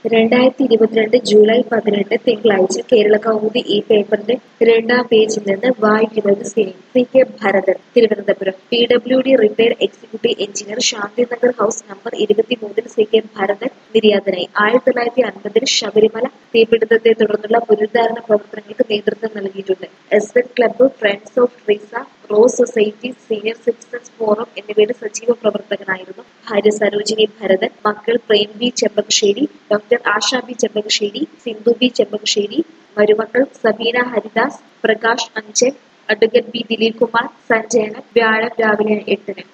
രണ്ടായിരത്തി ഇരുപത്തിരണ്ട് ജൂലൈ പതിനെട്ട് തിങ്കളാഴ്ച കേരള കൗമുദി ഈ പേപ്പറിന്റെ രണ്ടാം പേജിൽ നിന്ന് വായിക്കുന്നത് Cini C K Bharathan Thiruvananthapuram P W D retired executive engineer Shanthinagar house number ഇരുപത്തിമൂന്നിൽ സി കെ ഭരതൻ നിര്യാതനായി ആയിരത്തി തൊള്ളായിരത്തി അൻപതിൽ ശബരിമല തീപിടുത്തത്തെ തുടർന്നുള്ള പുനരുദ്ധാരണ പ്രവർത്തനങ്ങൾക്ക് നേതൃത്വം നൽകിയിട്ടുണ്ട് S N club friends of trees rose society senior citizens forum എന്നിവയുടെ സജീവ പ്രവർത്തകനായിരുന്നു ഭാര്യ സരോജിനി ഭരതൻ മക്കൾ Prem B Chempakassery doctor Asha B Chempakassery Sindhu B Chempakassery മരുമക്കൾ സബീന ഹരിദാസ് പ്രകാശ് അഞ്ചൻ അഡ്വക്കേറ്റ് ബി ദിലീപ് കുമാർ സഞ്ജയനം വ്യാഴം രാവിലെ എട്ടിന്